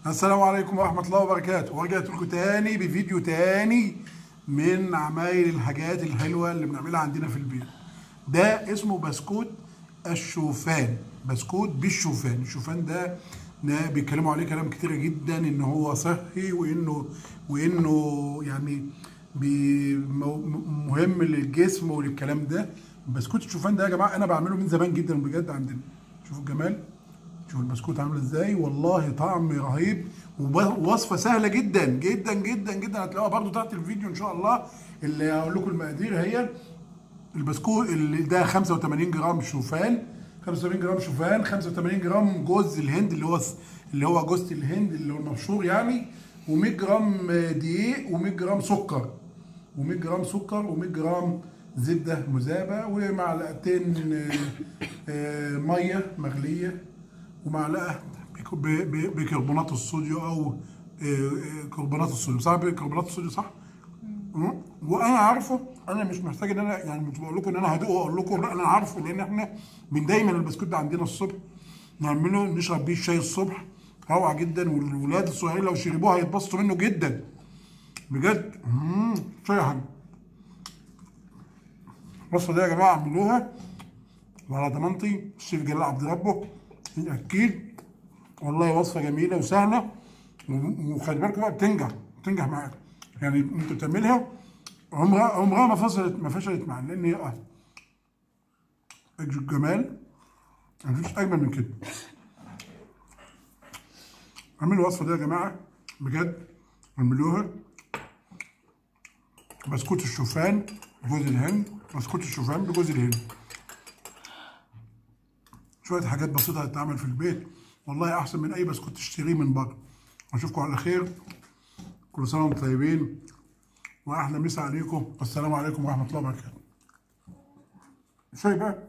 السلام عليكم ورحمة الله وبركاته ورجعت لكم تاني بفيديو تاني من عمايل الحاجات الحلوة اللي بنعملها عندنا في البيت ده اسمه بسكوت الشوفان بسكوت بالشوفان الشوفان ده نا- بيتكلموا عليه كلام كتير جدا ان هو صحي وانه وانه يعني بي مو- مهم للجسم وللكلام ده بسكوت الشوفان ده يا جماعه انا بعمله من زمان جدا بجد عندنا شوفوا الجمال شوف البسكوت عامل ازاي والله طعم رهيب ووصفه سهله جدا جدا جدا جدا هتلاقوها برضو تحت الفيديو ان شاء الله اللي هقول لكم المقادير هي البسكوت اللي ده 85 جرام شوفان 85 جرام شوفان 85 جرام جوز الهند اللي هو اللي هو جوز الهند اللي هو المشهور يعني و100 جرام دقيق و100 جرام سكر و100 جرام سكر و100 جرام زبده مذابه ومعلقتين آه، آه، ميه مغليه ومعلقه بيك- ب- ب- بيكربونات الصوديوم او آه، آه، كربونات الصوديوم صح كربونات الصوديوم صح؟ مم. وانا عارفه انا مش محتاج ان انا يعني مش بقول لكم ان انا هدوقه واقول لكم لا انا عارفه لان احنا من دايما البسكوت ده عندنا الصبح نعمله نشرب بيه الشاي الصبح روعه جدا والولاد الصغيرين لو شربوه هيتبسطوا منه جدا بجد مم. شاي حلو الوصفه دي يا جماعه اعملوها وعلى ضمانتي الشيف جلال عبد ربه اكيد والله وصفه جميله وسهله و- وخلي بالكم بقى بتنجح بتنجح معاك يعني انت بتعملها عمرها عمرها ما فشلت ما فشلت معاك لان هي اه الجمال مفيش اجمل من كده اعملوا الوصفه دي يا جماعه بجد اعملوها بسكوت الشوفان بجوز الهند بسكوت الشوفان بجوز الهند شويه حاجات بسيطه هتتعمل في البيت والله احسن من اي بسكوت تشتريه من بره اشوفكم على خير كل سنه وانتم طيبين واحلى مسا عليكم والسلام عليكم ورحمه الله وبركاته شاي بقى